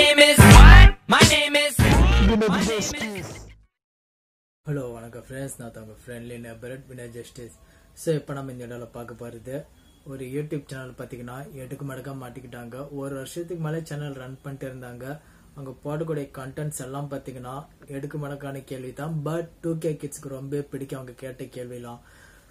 name is what? My name is. My name is. Hello வணக்கம் ஃப்ரெண்ட்ஸ் நான் தான் உங்கள் ஃப்ரெண்ட்லி நெபரட் வினர் ஜஸ்டிஸ் ஸோ இப்போ நம்ம இந்த இடத்துல பார்க்க போகிறது ஒரு யூடியூப் சேனல் பார்த்தீங்கன்னா எடுக்கு மடக்கா மாட்டிக்கிட்டாங்க ஒரு வருஷத்துக்கு மேலே சேனல் ரன் பண்ணிட்டு இருந்தாங்க அவங்க போடக்கூடிய கண்டென்ட்ஸ் எல்லாம் பார்த்தீங்கன்னா எடுக்கு மடக்கான கேள்வி தான் பட் டூ கே கிட்ஸ்க்கு ரொம்ப பிடிக்கும் அவங்க கேட்ட கேள்விலாம்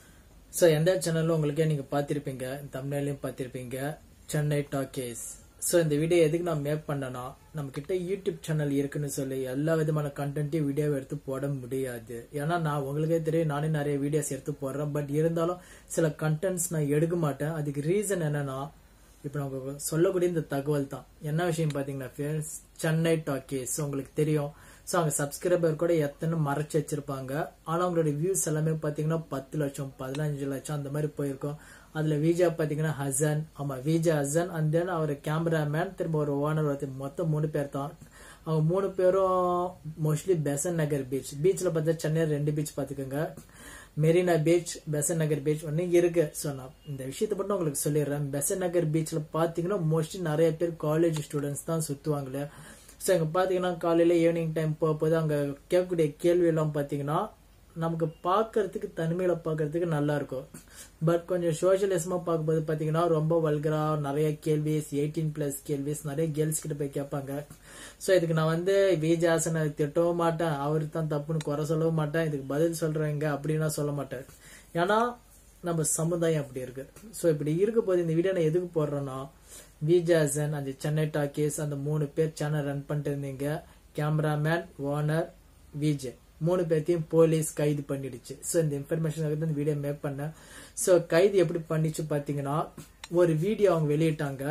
ஸோ எந்த சேனலும் உங்களுக்கே நீங்கள் பார்த்துருப்பீங்க தமிழ்லையும் பார்த்துருப்பீங்க சென்னை டாக்கேஸ் ஸோ இந்த வீடியோ எதுக்கு நான் மேக் பண்ணேன்னா நம்ம கிட்ட யூடியூப் சேனல் இருக்குன்னு சொல்லி எல்லா விதமான கண்டென்ட்டையும் வீடியோ எடுத்து போட முடியாது ஏன்னா நான் உங்களுக்கே தெரியும் நானே நிறைய வீடியோஸ் எடுத்து போடுறேன் பட் இருந்தாலும் சில கண்டென்ட்ஸ் நான் எடுக்க மாட்டேன் அதுக்கு ரீசன் என்னன்னா இப்போ நம்ம சொல்லக்கூடிய இந்த தகவல் தான் என்ன விஷயம் பார்த்தீங்கன்னா ஃப்ரெண்ட்ஸ் சென்னை டாக்கேஸ் உங்களுக்கு தெரியும் ஸோ அவங்க சப்ஸ்கிரைபர் கூட எத்தனை மறைச்சு வச்சிருப்பாங்க ஆனால் அவங்களோட வியூஸ் எல்லாமே பார்த்தீங்கன்னா பத்து லட்சம் பதினஞ்சு லட்சம் அந்த மாதிரி போயிருக்கும் அதுல விஜா பாத்தீங்கன்னா ஹசன் ஆமா விஜா ஹசன் அண்ட் தென் அவர் கேமராமேன் திரும்ப ஒரு ஓனர் ஒருத்தர் மொத்தம் மூணு பேர் தான் அவங்க மூணு பேரும் மோஸ்ட்லி பெசன் நகர் பீச் பீச்ல பார்த்தா சென்னையில் ரெண்டு பீச் பாத்துக்கோங்க மெரினா பீச் பெசன் நகர் பீச் ஒன்று இருக்கு ஸோ நான் இந்த விஷயத்தை மட்டும் உங்களுக்கு சொல்லிடுறேன் பெசன் நகர் பீச்ல பாத்தீங்கன்னா மோஸ்ட்லி நிறைய பேர் காலேஜ் ஸ்டூடெண்ட்ஸ் தான் சுத்துவாங்களே ஸோ அங்கே பார்த்தீங்கன்னா காலையில் ஈவினிங் டைம் போகும்போது அங்கே கேட்கக்கூடிய கேள்வி எல்லாம் பார்த்தீங்கன்னா நமக்கு பார்க்கறதுக்கு தனிமையில பார்க்கறதுக்கு நல்லா இருக்கும் பட் கொஞ்சம் சோஷியலிசமா பார்க்கும்போது பார்த்தீங்கன்னா ரொம்ப வல்கரா நிறைய கேள்விஸ் எயிட்டீன் பிளஸ் கேள்விஸ் நிறைய கேர்ள்ஸ் கிட்ட போய் கேட்பாங்க ஸோ இதுக்கு நான் வந்து விஜயாசனை திட்டவும் மாட்டேன் அவர் தான் தப்புன்னு குறை சொல்லவும் மாட்டேன் இதுக்கு பதில் சொல்றேங்க அப்படின்னா சொல்ல மாட்டேன் ஏன்னா நம்ம சமுதாயம் அப்படி இருக்கு ஸோ இப்படி இருக்க போது இந்த வீடியோ நான் எதுக்கு போடுறேன்னா விஜயாசன் அந்த சென்னை டாக்கீஸ் அந்த மூணு பேர் சேனல் ரன் பண்ணிட்டு இருந்தீங்க கேமராமேன் ஓனர் விஜய் மூணு பேர்த்தையும் போலீஸ் கைது பண்ணிடுச்சு ஸோ இந்த இன்ஃபர்மேஷன் இந்த வீடியோ மேக் பண்ணேன் ஸோ கைது எப்படி பண்ணிச்சு பார்த்தீங்கன்னா ஒரு வீடியோ அவங்க வெளியிட்டாங்க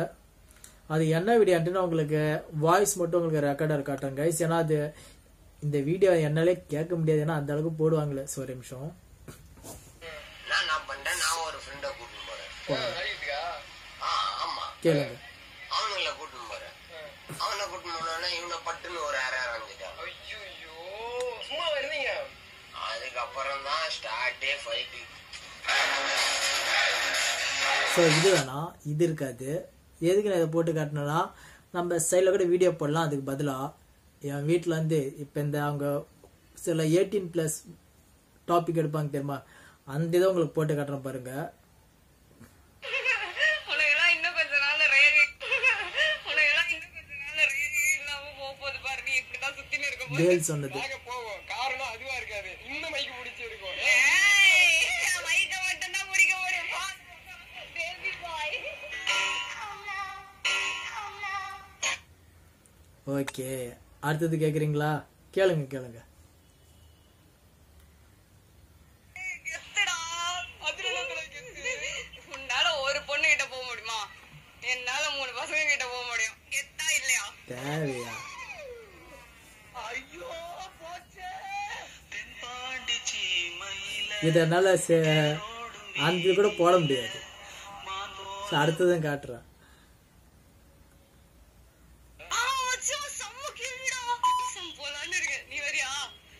அது என்ன வீடியோன்ட்டுன்னு உங்களுக்கு வாய்ஸ் மட்டும் உங்களுக்கு ரெக்கார்டர் காட்டுறேன் கைஸ் ஏன்னா அது இந்த வீடியோ என்னாலே கேட்க முடியாது ஏன்னா அந்த அளவுக்கு போடுவாங்களே ஸோ ஒரு நிமிஷம் நான் நான் பண்றேன் நான் ஒரு ஃப்ரெண்டை கூட்டின்னு போறேன் ஆ ஆமா கேளுங்க அவனுங்கள கூட்டின்னு போறேன் அவனை கூட்டின்னு போனோன்னா இவனை பட்டுன்னு ஒரு அரை அரைஞ்சிட்டான் ஐயோ சும்மா வருவீங்க அதுக்கப்புறம் தான் ஸ்டார்டே ஃபைட்டு ஸோ இது வேணா இது இருக்காது எதுக்கு நான் இதை போட்டு காட்டினேன்னா நம்ம சைடில் கூட வீடியோ போடலாம் அதுக்கு பதிலாக என் வீட்டில் வந்து இப்போ இந்த அவங்க சில எயிட்டீன் ப்ளஸ் டாபிக் எடுப்பாங்க தெரியுமா அந்த இதை உங்களுக்கு போட்டு காட்டுறேன் பாருங்க உனக்கெல்லாம் இன்னும் கொஞ்ச நாள்ல ரேகை உனக்கெல்லாம் இன்னும் கொஞ்ச நாள்ல ரேகை இல்லாம போக போகுது பாரு நீ இப்படிதான் சுத்தின்னு இருக்க போது கேர்ள் சொன்னது நாங்க போவோம் காரணம் அதுவா இருக்காது இன்னும் மைக்கு பிடிச்சி இருக்கும் மைக்க மட்டும்தான் முடிக்க முடியும் பேபி பாய் ஓகே அடுத்தது கேட்குறீங்களா கேளுங்க கேளுங்க கெத்துடா அதுல என்ன தலை கெத்து? உன்னால ஒரு பொண்ணு கிட்ட போக முடியுமா என்னால மூணு பசங்க கிட்ட போக முடியும் கெத்தா இல்லையா தேவையா ஐயோ போச்சே இதனால சே- அந்த இது கூட போட முடியாது ஸோ அடுத்ததும் காட்டுறேன் ஆ மச்சான் செம்ம கேள்விடா செம்ம போலான்னு இருக்கேன் நீ வரியா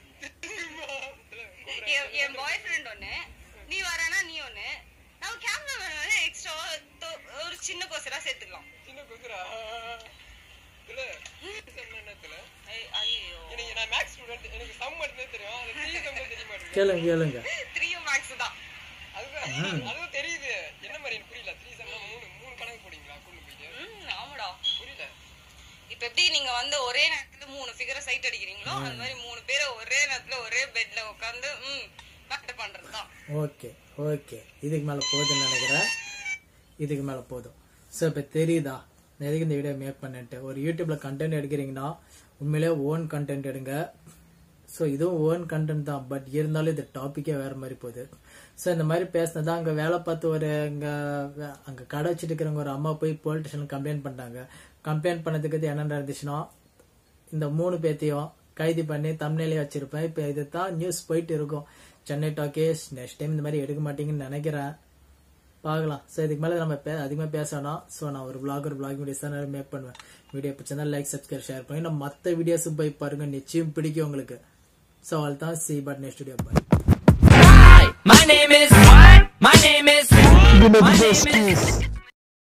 என்- என் பாய் ஃப்ரெண்ட் ஒண்ணு நீ வரனா நீ ஒண்ணு நம்ம கேமரா வேற எக்ஸ்ட்ரா ஒரு சின்ன கோசரா சேர்த்துக்கலாம் சின்ன குதிரா இல்ல என்னத்துல ஐ- ஐயோ எனக்கு நான் மேக்ஸ் ஸ்டூடெண்ட் எனக்கு சம் மட்டுமே தெரியும் அந்த த்ரீ சம் தெரிய மாட்டேங்குது கேளுங்க கேளுங்க த்ரீயும் மேக்ஸ் தான் அதுதான் அதுவும் தெரியுது என்ன மாதிரி எனக்கு புரியல த்ரீ சம்னா மூணு மூணு கணக்கு போடுவீங்களா கொண்டு போயிட்டு ம் ஆமாடா புரியல இப்ப எப்படி நீங்க வந்து ஒரே நேரத்துல மூணு ஃபிகரை சைட் அடிக்கிறீங்களோ அது மாதிரி மூணு பேரை ஒரே நேரத்துல ஒரே பெட்ல உட்காந்து ம் மேட்டர் பண்றதுதான் ஓகே ஓகே இதுக்கு மேலே போதும்னு நினைக்கிறேன் இதுக்கு மேலே போதும் ஸோ இப்போ தெரியுதா நான் எதுக்கு இந்த வீடியோ மேக் பண்ணிட்டு ஒரு யூடியூப்ல கண்டென்ட் எடுக்கிறீங்கன்னா உண்மையிலே ஓன் கண்டென்ட் எடுங்க ஸோ இதுவும் ஓன் கண்டென்ட் தான் பட் இருந்தாலும் இது டாப்பிக்கே வேற மாதிரி போகுது ஸோ இந்த மாதிரி பேசினதா அங்கே வேலை பார்த்து ஒரு அங்கே அங்கே கடை வச்சுட்டு இருக்கிறவங்க ஒரு அம்மா போய் போலீஸ் ஸ்டேஷன் கம்ப்ளைண்ட் பண்ணிட்டாங்க கம்ப்ளைண்ட் பண்ணதுக்கு என்ன நடந்துச்சுன்னா இந்த மூணு பேத்தையும் கைது பண்ணி தமிழ்நிலையே வச்சிருப்பேன் இப்போ இது தான் நியூஸ் போயிட்டு இருக்கும் சென்னை டாக்கேஸ் நெக்ஸ்ட் டைம் இந்த மாதிரி எடுக்க மாட்டீங்கன்னு நினைக்கிறேன் பார்க்கலாம் ஸோ இதுக்கு மேலே நம்ம பே அதிகமாக பேசணும் ஸோ நான் ஒரு vlog ஒரு vlog வீடியோஸ் தான் மேக் பண்ணுவேன் வீடியோ பிடிச்சிருந்தா லைக் சப்ஸ்கிரைப் ஷேர் பண்ணி நான் மற்ற வீடியோஸும் போய் பாருங்க நிச்சயம் பிடிக்கும் உங்களுக்கு ஸோ அவள் தான் see but next video bye Hi, my name is what? My name is. My name is.